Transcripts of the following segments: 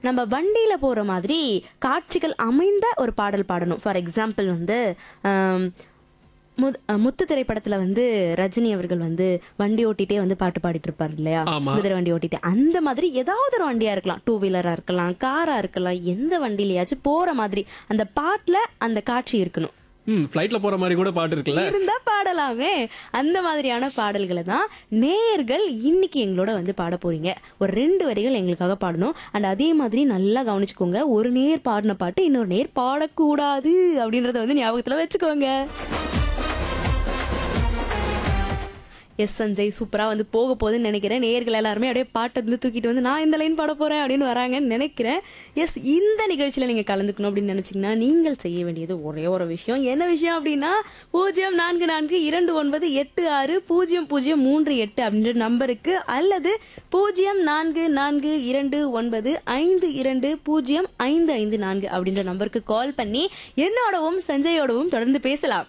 நம்ம வண்டியில போற மாதிரி காட்சிகள் அமைந்த ஒரு பாடல் பாடணும் ஃபார் எக்ஸாம்பிள் வந்து ஆம், முத்- அஹ் முத்து திரைப்படத்துல வந்து ரஜினி அவர்கள் வந்து வண்டி ஓட்டிட்டே வந்து பாட்டு பாடிட்டு இருப்பார் இல்லையா ஆமா. குதிரை வண்டி ஓட்டிட்டு அந்த மாதிரி ஏதாவது ஒரு வண்டியா இருக்கலாம் டூ வீலரா இருக்கலாம் காரா இருக்கலாம் எந்த வண்டியிலயாச்சும் போற மாதிரி அந்த பாட்டுல அந்த காட்சி இருக்கணும் ம் ஃப்ளைட்ல போற மாதிரி கூட பாட்டு இருக்குல்ல இருந்தா பாடலாமே அந்த மாதிரியான பாடல்களை தான் நேயர்கள் இன்னைக்கு எங்களோட வந்து பாட போறீங்க ஒரு ரெண்டு வரிகள் எங்களுக்காக பாடணும் அண்ட் அதே மாதிரி நல்லா கவனிச்சுக்கோங்க ஒரு நேர் பாடின பாட்டு இன்னொரு நேர் பாடக்கூடாது அப்படின்றத வந்து ஞாபகத்துல வச்சுக்கோங்க எஸ் சஞ்சய் சூப்பரா வந்து போக போகுதுன்னு நினைக்கிறேன் நேயர்கள் எல்லாருமே அப்படியே பாட்டை வந்து தூக்கிட்டு வந்து நான் இந்த லைன் பாட போறேன் அப்படின்னு வராங்கன்னு நினைக்கிறேன் எஸ் இந்த நிகழ்ச்சியில நீங்க கலந்துக்கணும் அப்படின்னு நினைச்சீங்கன்னா நீங்கள் செய்ய வேண்டியது ஒரே ஒரு விஷயம் என்ன விஷயம் அப்படின்னா பூஜ்ஜியம் நான்கு நான்கு இரண்டு ஒன்பது எட்டு ஆறு பூஜ்ஜியம் பூஜ்ஜியம் மூன்று எட்டு அப்படின்ற நம்பருக்கு அல்லது பூஜ்ஜியம் நான்கு நான்கு இரண்டு ஒன்பது ஐந்து இரண்டு பூஜ்ஜியம் ஐந்து ஐந்து நான்கு அப்படின்ற நம்பருக்கு கால் பண்ணி என்னோடவும் சஞ்சயோடவும் தொடர்ந்து பேசலாம்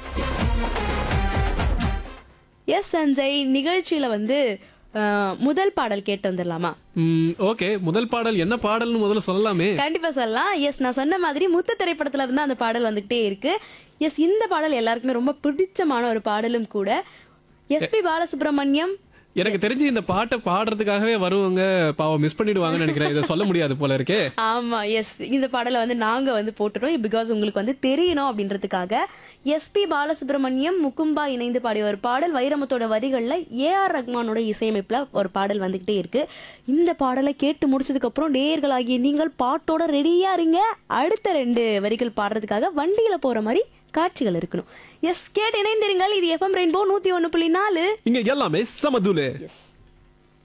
எஸ் சஞ்சய் நிகழ்ச்சியில வந்து அஹ், முதல் பாடல் கேட்டு வந்துடலாமா ம் ஓகே முதல் பாடல் என்ன பாடல்னு முதல்ல சொல்லலாமே கண்டிப்பா சொல்லலாம் எஸ் நான் சொன்ன மாதிரி முத்து திரைப்படத்துல இருந்து அந்த பாடல் வந்துகிட்டே இருக்கு எஸ் இந்த பாடல் எல்லாருக்குமே ரொம்ப பிடிச்சமான ஒரு பாடலும் கூட எஸ்பி பாலசுப்ரமணியம் எனக்கு தெரிஞ்சு இந்த பாட்டை பாடுறதுக்காகவே வருவாங்க பாவம் மிஸ் பண்ணிடுவாங்கன்னு நினைக்கிறேன் இதை சொல்ல முடியாது போல இருக்கே ஆமா எஸ் இந்த பாடலை வந்து நாங்க வந்து போட்டுறோம் பிகாஸ் உங்களுக்கு வந்து தெரியணும் அப்படின்றதுக்காக எஸ்பி பாலசுப்ரமணியம் முக்கும்பா இணைந்து பாடிய ஒரு பாடல் வைரமுத்தோட வரிகள்ல ஏ ஆர் ரஹ்மானோட இசையமைப்புல ஒரு பாடல் வந்துகிட்டே இருக்கு இந்த பாடலை கேட்டு முடிச்சதுக்கு அப்புறம் நேயர்களாகிய நீங்கள் பாட்டோட ரெடியா இருங்க அடுத்த ரெண்டு வரிகள் பாடுறதுக்காக வண்டியில போற மாதிரி காட்சிகள் இருக்கணும் எஸ் கேட்டு இணைந்திருங்கள் இது எஃப்எம் ரெயின்போ நூத்தி ஒண்ணு புள்ளி நாலு இங்க எல்லாமே சமதுலு எஸ்